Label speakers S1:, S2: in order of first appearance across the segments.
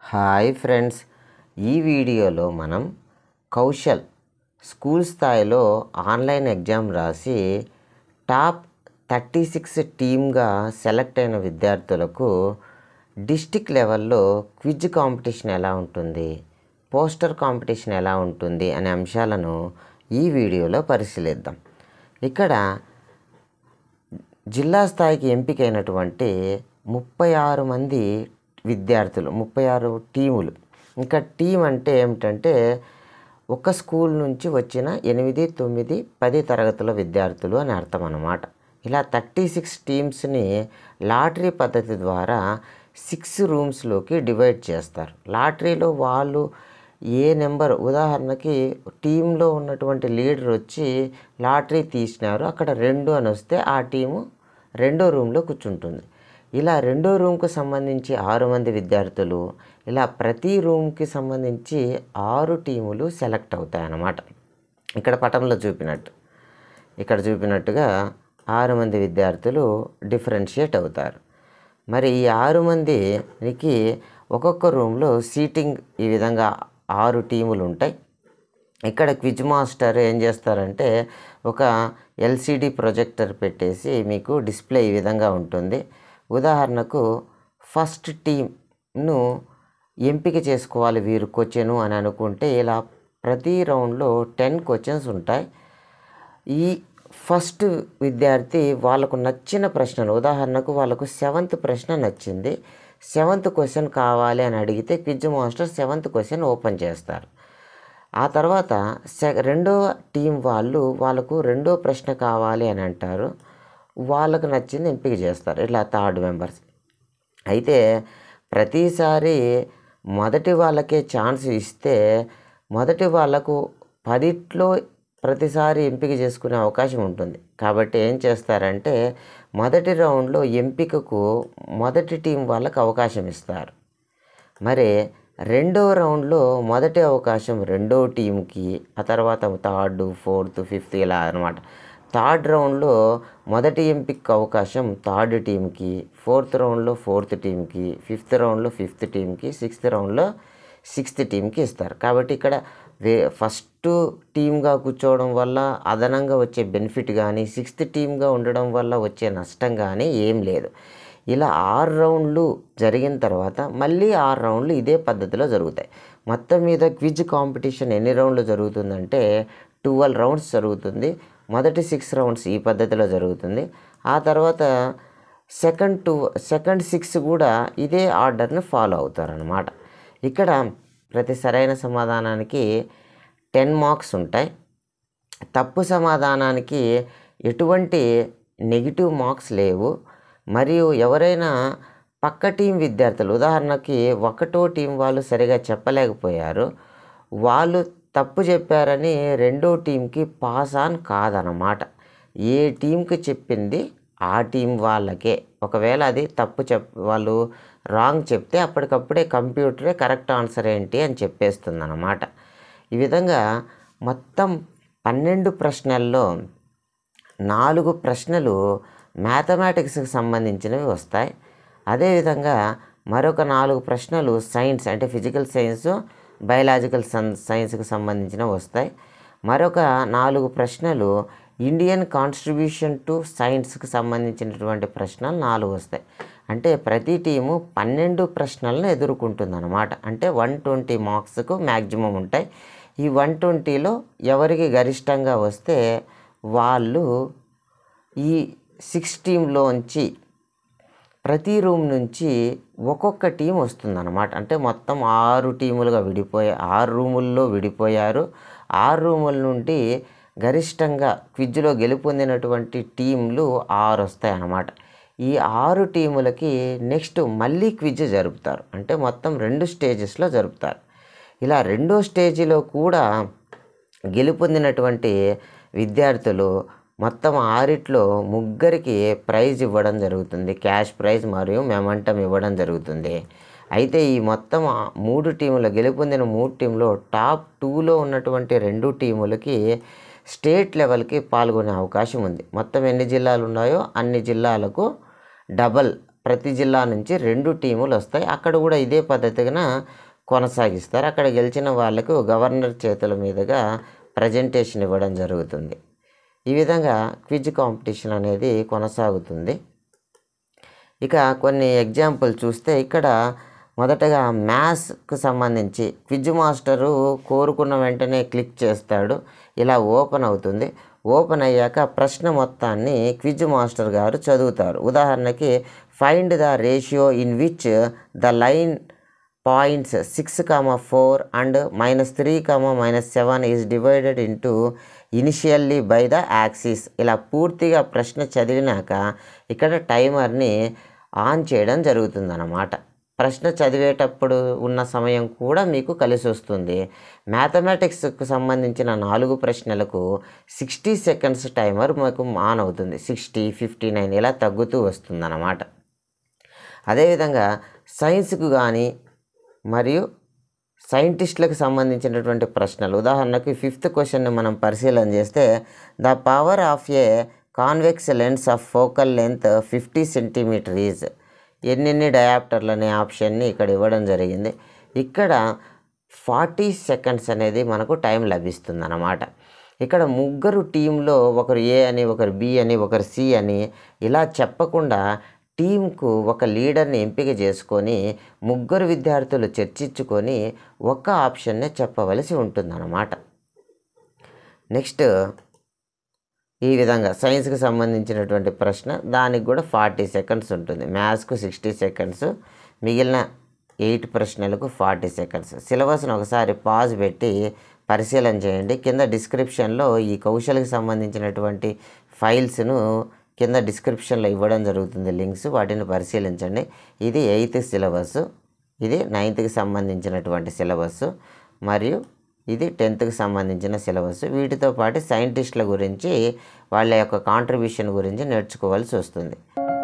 S1: Hi friends ఈ వీడియోలో మనం కౌశల్ స్కూల్ స్థాయిలో ఆన్లైన్ ఎగ్జామ్ రాసి టాప్ థర్టీ సిక్స్ టీమ్గా సెలెక్ట్ అయిన విద్యార్థులకు డిస్టిక్ లెవెల్లో క్విజ్ కాంపిటీషన్ ఎలా ఉంటుంది పోస్టర్ కాంపిటీషన్ ఎలా ఉంటుంది అనే అంశాలను ఈ వీడియోలో పరిశీలిద్దాం ఇక్కడ జిల్లా స్థాయికి ఎంపికైనటువంటి ముప్పై ఆరు మంది విద్యార్థులు ముప్పై ఆరు టీములు ఇంకా టీం అంటే ఏమిటంటే ఒక స్కూల్ నుంచి వచ్చిన ఎనిమిది తొమ్మిది పది తరగతుల విద్యార్థులు అని అర్థం అన్నమాట ఇలా థర్టీ సిక్స్ టీమ్స్ని లాటరీ పద్ధతి ద్వారా సిక్స్ రూమ్స్లోకి డివైడ్ చేస్తారు లాటరీలో వాళ్ళు ఏ నెంబర్ ఉదాహరణకి టీంలో ఉన్నటువంటి లీడర్ వచ్చి లాటరీ తీసినారు అక్కడ రెండు అని వస్తే ఆ టీము రెండో రూమ్లో కూర్చుంటుంది ఇలా రెండో రూమ్కి సంబంధించి ఆరు మంది విద్యార్థులు ఇలా ప్రతి రూమ్కి సంబంధించి ఆరు టీములు సెలెక్ట్ అవుతాయి అన్నమాట ఇక్కడ పటంలో చూపినట్టు ఇక్కడ చూపినట్టుగా ఆరు మంది విద్యార్థులు డిఫరెన్షియేట్ అవుతారు మరి ఈ ఆరు మందికి ఒక్కొక్క రూమ్లో సీటింగ్ ఈ విధంగా ఆరు టీములు ఉంటాయి ఇక్కడ క్విజ్ మాస్టర్ ఏం చేస్తారంటే ఒక ఎల్సిడి ప్రొజెక్టర్ పెట్టేసి మీకు డిస్ప్లే ఈ విధంగా ఉంటుంది ఉదాహరణకు ఫస్ట్ టీంను ఎంపిక చేసుకోవాలి వీరు క్వశ్చను అని అనుకుంటే ఇలా ప్రతి రౌండ్లో టెన్ క్వశ్చన్స్ ఉంటాయి ఈ ఫస్ట్ విద్యార్థి వాళ్ళకు నచ్చిన ప్రశ్నలు ఉదాహరణకు వాళ్ళకు సెవెంత్ ప్రశ్న నచ్చింది సెవెంత్ క్వశ్చన్ కావాలి అని అడిగితే quiz master seventh question open చేస్తారు ఆ తర్వాత సె రెండో టీం వాళ్ళు వాళ్ళకు రెండో ప్రశ్న కావాలి అని అంటారు వాళ్ళకు నచ్చింది ఎంపిక చేస్తారు ఇట్లా థర్డ్ మెంబర్స్ అయితే ప్రతిసారి మొదటి వాళ్ళకే ఛాన్స్ ఇస్తే మొదటి వాళ్ళకు పదిట్లో ప్రతిసారి ఎంపిక చేసుకునే అవకాశం ఉంటుంది కాబట్టి ఏం చేస్తారంటే మొదటి రౌండ్లో ఎంపికకు మొదటి టీం వాళ్ళకు అవకాశం ఇస్తారు మరి రెండో రౌండ్లో మొదటి అవకాశం రెండో టీంకి ఆ తర్వాత థర్డ్ ఫోర్త్ ఫిఫ్త్ ఇలా అనమాట థర్డ్ రౌండ్లో మొదటి ఎంపిక అవకాశం థర్డ్ టీంకి ఫోర్త్ రౌండ్లో ఫోర్త్ టీంకి ఫిఫ్త్ రౌండ్లో ఫిఫ్త్ టీంకి సిక్స్త్ రౌండ్లో సిక్స్త్ టీంకి ఇస్తారు కాబట్టి ఇక్కడ వే ఫస్ట్ టీమ్గా కూర్చోవడం వల్ల అదనంగా వచ్చే బెనిఫిట్ కానీ సిక్స్త్ టీమ్గా ఉండడం వల్ల వచ్చే నష్టం కానీ ఏం లేదు ఇలా ఆరు రౌండ్లు జరిగిన తర్వాత మళ్ళీ ఆరు రౌండ్లు ఇదే పద్ధతిలో జరుగుతాయి మొత్తం మీద క్విజ్ కాంపిటీషన్ ఎన్ని రౌండ్లు జరుగుతుందంటే ట్వెల్వ్ రౌండ్స్ జరుగుతుంది మొదటి సిక్స్ రౌండ్స్ ఈ పద్ధతిలో జరుగుతుంది ఆ తర్వాత సెకండ్ టూ సెకండ్ సిక్స్ కూడా ఇదే ఆర్డర్ని ఫాలో అవుతారనమాట ఇక్కడ ప్రతి సరైన సమాధానానికి టెన్ మార్క్స్ ఉంటాయి తప్పు సమాధానానికి ఎటువంటి నెగిటివ్ మార్క్స్ లేవు మరియు ఎవరైనా పక్క టీం విద్యార్థులు ఉదాహరణకి ఒకటో టీం వాళ్ళు సరిగా చెప్పలేకపోయారు వాళ్ళు తప్పు చెప్పారని రెండో టీంకి పాస్ ఆన్ కాదనమాట ఏ టీంకి చెప్పింది ఆ టీం వాళ్ళకే ఒకవేళ అది తప్పు చెప్ వాళ్ళు రాంగ్ చెప్తే అప్పటికప్పుడే కంప్యూటరే కరెక్ట్ ఆన్సర్ ఏంటి అని చెప్పేస్తుంది అన్నమాట ఈ విధంగా మొత్తం పన్నెండు ప్రశ్నల్లో నాలుగు ప్రశ్నలు మ్యాథమెటిక్స్కి సంబంధించినవి వస్తాయి అదేవిధంగా మరొక నాలుగు ప్రశ్నలు సైన్స్ అంటే ఫిజికల్ సైన్స్ బయలాజికల్ సన్ సైన్స్కి సంబంధించినవి వస్తాయి మరొక నాలుగు ప్రశ్నలు ఇండియన్ కాన్స్ట్రిబ్యూషన్ టు సైన్స్కి సంబంధించినటువంటి ప్రశ్నలు నాలుగు వస్తాయి అంటే ప్రతి టీము పన్నెండు ప్రశ్నలను ఎదుర్కొంటుంది అనమాట అంటే వన్ ట్వంటీ మార్క్స్కు మ్యాక్సిమం ఉంటాయి ఈ వన్ ట్వంటీలో ఎవరికి గరిష్టంగా వస్తే వాళ్ళు ఈ సిక్స్ టీంలోంచి ప్రతి రూమ్ నుంచి ఒక్కొక్క టీం వస్తుందన్నమాట అంటే మొత్తం ఆరు టీములుగా విడిపోయి ఆరు రూముల్లో విడిపోయారు ఆరు రూముల నుండి గరిష్టంగా క్విజ్లో గెలుపొందినటువంటి టీంలు ఆరు వస్తాయి అన్నమాట ఈ ఆరు టీములకి నెక్స్ట్ మళ్ళీ క్విజ్ జరుపుతారు అంటే మొత్తం రెండు స్టేజెస్లో జరుపుతారు ఇలా రెండో స్టేజిలో కూడా గెలుపొందినటువంటి విద్యార్థులు మొత్తం ఆరిట్లో ముగ్గురికి ప్రైజ్ ఇవ్వడం జరుగుతుంది క్యాష్ ప్రైజ్ మరియు మెమంటం ఇవ్వడం జరుగుతుంది అయితే ఈ మొత్తం మూడు టీములు గెలుపొందిన మూడు టీంలో టాప్ టూలో ఉన్నటువంటి రెండు టీములకి స్టేట్ లెవెల్కి పాల్గొనే అవకాశం ఉంది మొత్తం ఎన్ని జిల్లాలు ఉన్నాయో అన్ని జిల్లాలకు డబల్ ప్రతి జిల్లా నుంచి రెండు టీములు వస్తాయి అక్కడ కూడా ఇదే పద్ధతిగా కొనసాగిస్తారు అక్కడ గెలిచిన వాళ్ళకు గవర్నర్ చేతుల మీదుగా ప్రజెంటేషన్ ఇవ్వడం జరుగుతుంది ఈ విధంగా క్విజ్ కాంపిటీషన్ అనేది కొనసాగుతుంది ఇక కొన్ని ఎగ్జాంపుల్ చూస్తే ఇక్కడ మొదటగా మ్యాథ్స్కి సంబంధించి క్విజ్ మాస్టరు కోరుకున్న వెంటనే క్లిక్ చేస్తాడు ఇలా ఓపెన్ అవుతుంది ఓపెన్ అయ్యాక ప్రశ్న మొత్తాన్ని క్విజ్ మాస్టర్ గారు చదువుతారు ఉదాహరణకి find the ratio in which the line points six comma four and minus three comma minus seven is divided into initially by the axis ఇలా పూర్తిగా ప్రశ్న చదివినాక ఇక్కడ టైమర్ని ఆన్ చేయడం జరుగుతుందన్నమాట ప్రశ్న చదివేటప్పుడు ఉన్న సమయం కూడా మీకు కలిసి వస్తుంది మ్యాథమెటిక్స్కి సంబంధించిన నాలుగు ప్రశ్నలకు సిక్స్టీ సెకండ్స్ టైమర్ మీకు ఆన్ అవుతుంది సిక్స్టీ ఫిఫ్టీ నైన్ ఇలా తగ్గుతూ వస్తుందన్నమాట అదేవిధంగా సైన్స్కు కానీ మరియు సైంటిస్టులకు సంబంధించినటువంటి ప్రశ్నలు ఉదాహరణకు ఫిఫ్త్ క్వశ్చన్ని మనం పరిశీలన చేస్తే the power of a convex lens of focal length fifty centimetre is ఎన్నెన్ని డయాప్టర్లు అనే ఆప్షన్ని ఇక్కడ ఇవ్వడం జరిగింది ఇక్కడ ఫార్టీ సెకండ్స్ అనేది మనకు టైం లభిస్తుంది అన్నమాట ఇక్కడ ముగ్గురు టీంలో ఒకరు ఏ అని ఒకరు బి అని ఒకరు సి అని ఇలా చెప్పకుండా టీంకు ఒక లీడర్ని ఎంపిక చేసుకొని ముగ్గురు విద్యార్థులు చర్చించుకొని ఒక్క ఆప్షన్నే చెప్పవలసి ఉంటుందన్నమాట నెక్స్ట్ ఈ విధంగా సైన్స్కి సంబంధించినటువంటి ప్రశ్న దానికి కూడా ఫార్టీ సెకండ్స్ ఉంటుంది మ్యాథ్స్కు సిక్స్టీ సెకండ్స్ మిగిలిన ఎయిట్ ప్రశ్నలకు ఫార్టీ సెకండ్స్ సిలబస్ను ఒకసారి పాజ్ పెట్టి పరిశీలన చేయండి కింద డిస్క్రిప్షన్లో ఈ కౌశల్కి సంబంధించినటువంటి ఫైల్స్ను కింద డిస్క్రిప్షన్లో ఇవ్వడం జరుగుతుంది లింక్స్ వాటిని పరిశీలించండి ఇది ఎయిత్ సిలబస్ ఇది నైన్త్కి సంబంధించినటువంటి సిలబస్ మరియు ఇది టెన్త్కి సంబంధించిన సిలబస్ వీటితో పాటు సైంటిస్టుల గురించి వాళ్ళ యొక్క కాంట్రిబ్యూషన్ గురించి నేర్చుకోవాల్సి వస్తుంది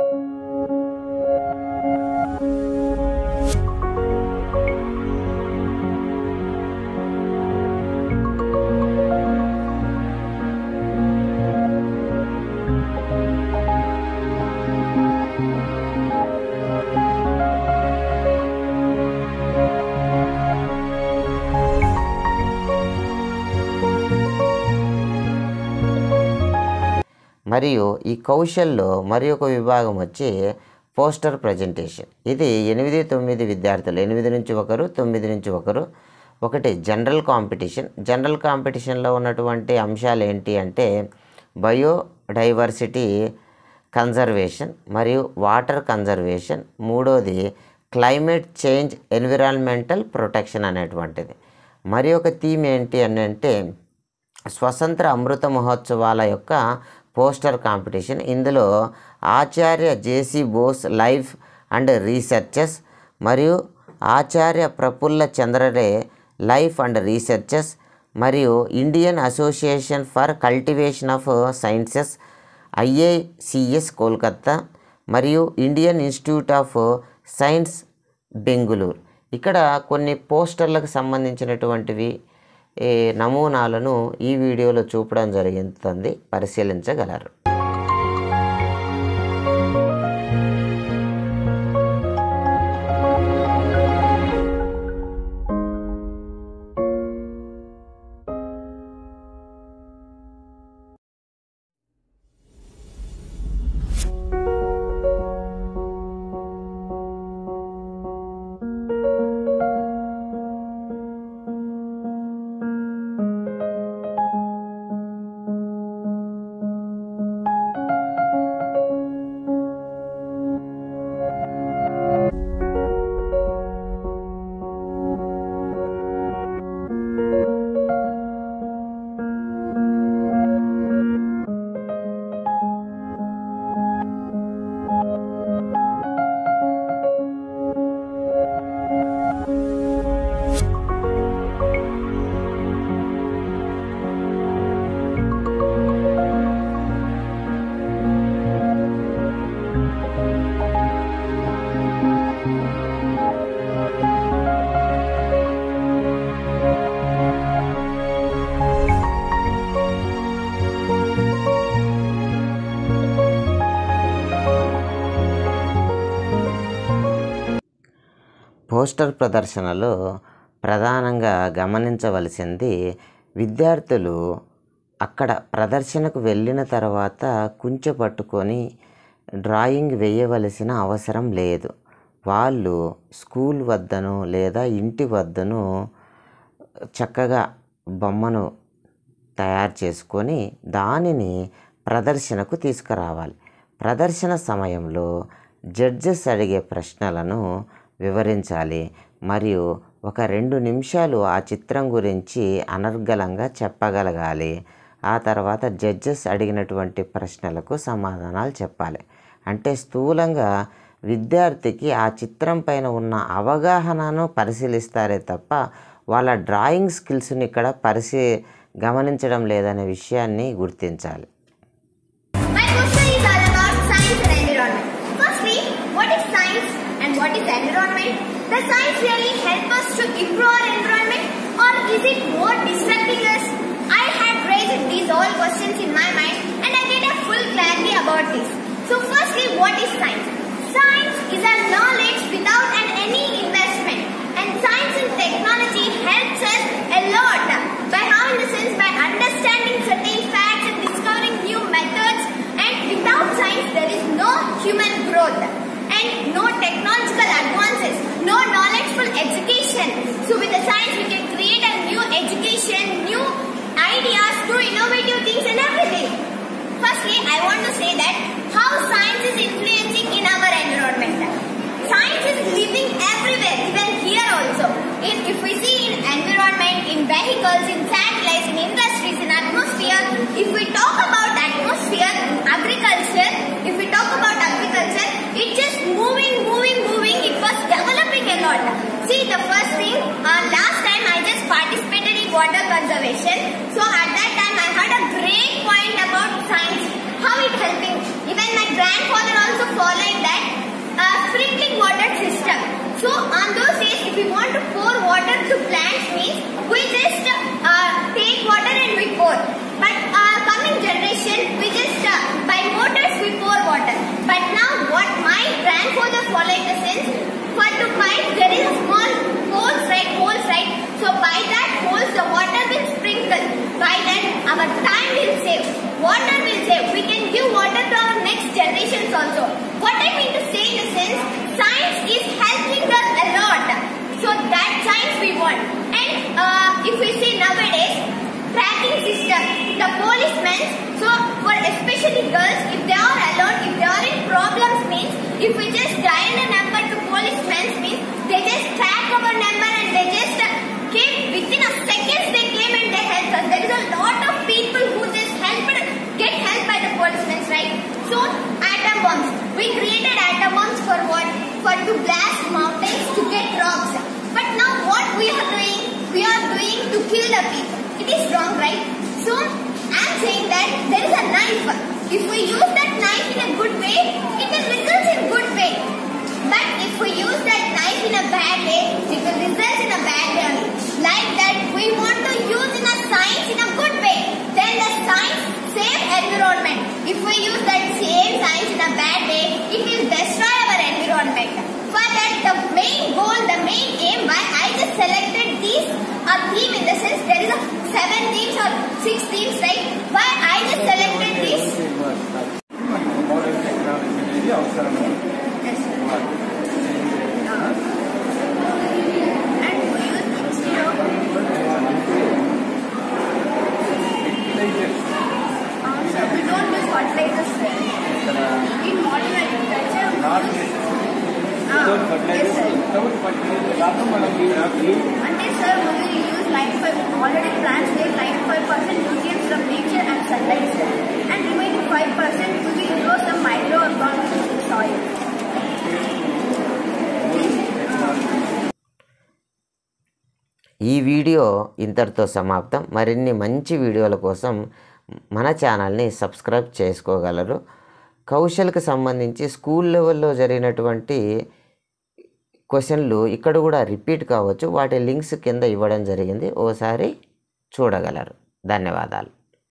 S1: మరియు ఈ కౌశల్లో మరి ఒక విభాగం వచ్చి పోస్టర్ ప్రజెంటేషన్ ఇది ఎనిమిది తొమ్మిది విద్యార్థులు ఎనిమిది నుంచి ఒకరు తొమ్మిది నుంచి ఒకరు ఒకటి జనరల్ కాంపిటీషన్ జనరల్ కాంపిటీషన్లో ఉన్నటువంటి అంశాలు ఏంటి అంటే బయో డైవర్సిటీ కన్జర్వేషన్ మరియు వాటర్ కన్జర్వేషన్ మూడోది క్లైమేట్ చేంజ్ ఎన్విరాన్మెంటల్ ప్రొటెక్షన్ అనేటువంటిది మరి ఒక థీమ్ ఏంటి అని అంటే స్వతంత్ర అమృత మహోత్సవాల యొక్క పోస్టర్ కాంపిటీషన్ ఇందులో Acharya J C Bose life and researches మరియు Acharya Prafulla Chandra Ray life and researches మరియు Indian association for cultivation of sciences IACS Kolkata మరియు Indian institute of science Bengaluru ఇక్కడ కొన్ని పోస్టర్లకు సంబంధించినటువంటివి ఈ నమూనాలను ఈ వీడియోలో చూపడం జరుగుతుంది పరిశీలించగలరు పోస్టర్ ప్రదర్శనలో ప్రధానంగా గమనించవలసింది విద్యార్థులు అక్కడ ప్రదర్శనకు వెళ్ళిన తర్వాత కుంచె పట్టుకొని డ్రాయింగ్ వేయవలసిన అవసరం లేదు వాళ్ళు స్కూల్ వద్దను లేదా ఇంటి వద్దను చక్కగా బొమ్మను తయారు చేసుకొని దానిని ప్రదర్శనకు తీసుకురావాలి ప్రదర్శన సమయంలో జడ్జెస్ అడిగే ప్రశ్నలను వివరించాలి మరియు ఒక రెండు నిమిషాలు ఆ చిత్రం గురించి అనర్గళంగా చెప్పగలగాలి ఆ తర్వాత జడ్జెస్ అడిగినటువంటి ప్రశ్నలకు సమాధానాలు చెప్పాలి అంటే స్థూలంగా విద్యార్థికి ఆ చిత్రం పైన ఉన్న అవగాహనను పరిశీలిస్తారే తప్ప వాళ్ళ డ్రాయింగ్ స్కిల్స్ని ఇక్కడ పరిశీ గమనించడం లేదనే విషయాన్ని గుర్తించాలి
S2: My question is all about science and environment. Firstly, what is science and what is environment? Does science really help us to improve our environment or is it more distracting us? I had raised these all questions in my mind and I get a full clarity about this. So firstly, what is science? Science is a knowledge without an any investment and science and technology helps us a lot by how in the sense by understanding certain facts and discovering new methods and without science there is no human growth and no technological advances no knowledgeful education so with the science we can create a new education new ideas new innovative things and everything firstly i want to say that how science is influencing in our environment Science is living everywhere, even here also. In, if we see in environment, in vehicles, in satellites, in industries, in atmosphere, if we talk about atmosphere, in agriculture, if we talk about agriculture, it's just moving, moving, moving. It was developing a lot. See, the first thing, uh, last time I just participated in water conservation. So at that time I had a great point about science, how it helping. Even my grandfather also following that uh, sprinkling water system. So on those days, if we want to pour water to plants means we just uh, take water and we pour. But uh, coming generation, we just uh, by motors we pour water. But now what my grandfather followed the sense for to pipe there is a small holes right, holes right. So by that holes the water will sprinkle. By that our time will save, water will save. We can give water to our next generations also. What I mean to say in a sense, science is helping us a lot. So that science we want. And uh, if we see nowadays, tracking system, the policemen, so for especially girls, if they are alone, if they are in problems means, if we just dial a number to policemen means, they just track our number and they just uh, came within a seconds they came and they helped us. There is a lot of people who just helped, get helped by the policemen, right? So atom bombs. We created atom bombs for what? For to blast mountains to get rocks. But now what we are doing? We are doing to kill the people. It is wrong, right? So I am saying that there is a knife. If we use that knife in a good way, it will result in good way. But if we use that knife in a bad way, it will result in a bad way. only. Like that, we want to use in a science in a good way. Then the science save environment. If we use that same science in a bad way, it will destroy our environment. For that, the main goal, the main aim, why I just selected these a theme in the sense there is a seven themes or six themes, right? Why I just selected this?
S3: Modern technology అనేది అవసరము
S2: Yes. And we use instead of uh, so we don't use fertilizers in modern agriculture. we
S3: not
S2: use- Ah,
S3: without
S2: yes,
S3: fertiliser
S2: sir.
S3: Without fertiliser కాక మనం ఈ
S2: అంటే sir we use 95 already plants get 95% nutrients from nature and sunlight sir. and remaining 5% to be grow some microorganisms in soil.
S1: ఈ video ఇంతటితో సమాప్తం మరిన్ని మంచి వీడియోల కోసం మన ఛానల్ని సబ్స్క్రైబ్ చేసుకోగలరు కౌశల్కి సంబంధించి స్కూల్ లెవెల్లో జరిగినటువంటి క్వశ్చన్లు ఇక్కడ కూడా రిపీట్ కావచ్చు వాటి లింక్స్ కింద ఇవ్వడం జరిగింది ఓసారి చూడగలరు ధన్యవాదాలు